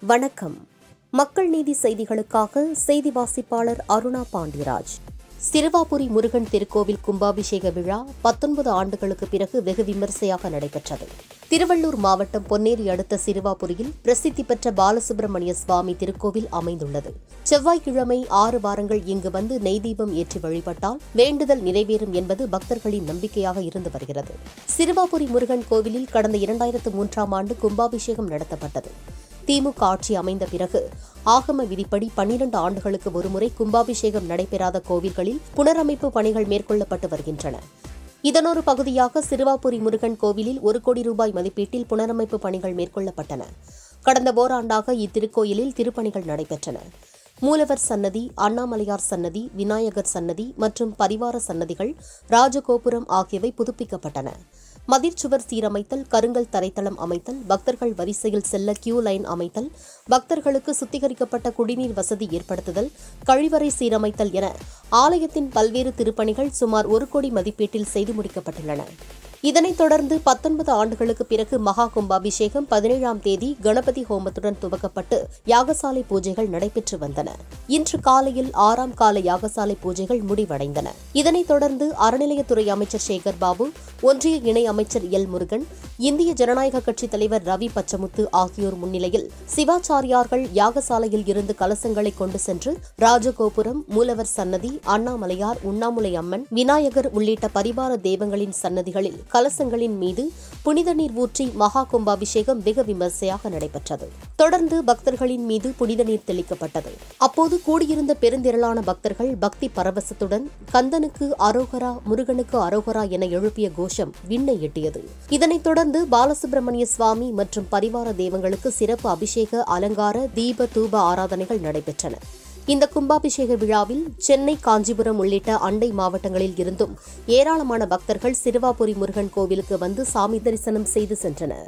வணக்கம் மக்கள் நீதி செய்திகளுக்காக செய்தி வாசிப்பாளர் அருணா பாண்டியராஜ் சிறுவாபுரி முருகன் திருக்கோவில் கும்பாபிஷேக விழா பத்தொன்பது ஆண்டுகளுக்கு பிறகு வெகு விமரிசையாக நடைபெற்றது திருவள்ளூர் மாவட்டம் பொன்னேரி அடுத்த சிறுவாபுரியில் பிரசித்தி பெற்ற பாலசுப்பிரமணிய சுவாமி திருக்கோவில் அமைந்துள்ளது செவ்வாய்க்கிழமை ஆறு வாரங்கள் இங்கு வந்து நெய் தீபம் ஏற்றி வழிபட்டால் வேண்டுதல் நிறைவேறும் என்பது பக்தர்களின் நம்பிக்கையாக இருந்து வருகிறது சிறுவாபுரி முருகன் கோவிலில் கடந்த இரண்டாயிரத்து மூன்றாம் ஆண்டு கும்பாபிஷேகம் நடத்தப்பட்டது திமுக ஆட்சி அமைந்த பிறகு ஆகம விதிப்படி பன்னிரண்டு ஆண்டுகளுக்கு ஒருமுறை கும்பாபிஷேகம் நடைபெறாத கோவில்களில் புனரமைப்பு பணிகள் மேற்கொள்ளப்பட்டு வருகின்றன இதனொரு பகுதியாக சிறுவாபுரி முருகன் கோவிலில் ஒரு கோடி ரூபாய் மதிப்பீட்டில் புனரமைப்பு பணிகள் மேற்கொள்ளப்பட்டன கடந்த ஓராண்டாக இத்திருக்கோயிலில் திருப்பணிகள் நடைபெற்றன மூலவர் சன்னதி அண்ணாமலையார் சன்னதி விநாயகர் சன்னதி மற்றும் பரிவார சன்னதிகள் ராஜகோபுரம் ஆகியவை புதுப்பிக்கப்பட்டன மதிர்ச்சுவர் சீரமைத்தல் கருங்கல் தரைத்தளம் அமைத்தல் பக்தர்கள் வரிசையில் செல்ல கியூ லைன் அமைத்தல் பக்தர்களுக்கு சுத்திகரிக்கப்பட்ட குடிநீர் வசதி ஏற்படுத்துதல் கழிவறை சீரமைத்தல் என ஆலயத்தின் பல்வேறு திருப்பணிகள் சுமார் ஒரு கோடி மதிப்பீட்டில் செய்து முடிக்கப்பட்டுள்ளன இதனைத் தொடர்ந்து பத்தொன்பது ஆண்டுகளுக்கு பிறகு மகா கும்பாபிஷேகம் பதினேழாம் தேதி கணபதி ஹோமத்துடன் துவக்கப்பட்டு யாகசாலை பூஜைகள் நடைபெற்று வந்தன இன்று காலையில் ஆறாம் கால யாகசாலை பூஜைகள் முடிவடைந்தன இதனைத் தொடர்ந்து அறநிலையத்துறை அமைச்சர் சேகர் பாபு ஒன்றிய இணை அமைச்சர் எல் முருகன் இந்திய ஜனநாயக கட்சித் தலைவர் ரவி பச்சமுத்து ஆகியோர் முன்னிலையில் சிவாச்சாரியார்கள் யாகசாலையில் இருந்து கலசங்களை கொண்டு சென்று ராஜகோபுரம் மூலவர் சன்னதி அண்ணாமலையார் உண்ணாமுலை அம்மன் விநாயகர் உள்ளிட்ட பரிவார தெய்வங்களின் சன்னதிகளில் கலசங்களின் மீது புனித நீர் ஊற்றி மகா கும்பாபிஷேகம் வெகு விமர்சையாக நடைபெற்றது தொடர்ந்து பக்தர்களின் மீது புனித நீர் தெளிக்கப்பட்டது அப்போது கூடியிருந்த பெருந்திரளான பக்தர்கள் பக்தி பரவசத்துடன் கந்தனுக்கு அரோகரா முருகனுக்கு அரோகரா என எழுப்பிய கோஷம் விண்ணை எட்டியது இதனைத் தொடர்ந்து பாலசுப்பிரமணிய சுவாமி மற்றும் பரிவார தெய்வங்களுக்கு சிறப்பு அபிஷேக அலங்கார தீப தூப ஆராதனைகள் நடைபெற்றன இந்த கும்பாபிஷேக விழாவில் சென்னை காஞ்சிபுரம் உள்ளிட்ட அண்டை மாவட்டங்களில் இருந்தும் ஏராளமான பக்தர்கள் சிறுவாபுரி முருகன் கோவிலுக்கு வந்து சாமி தரிசனம் செய்து சென்றனர்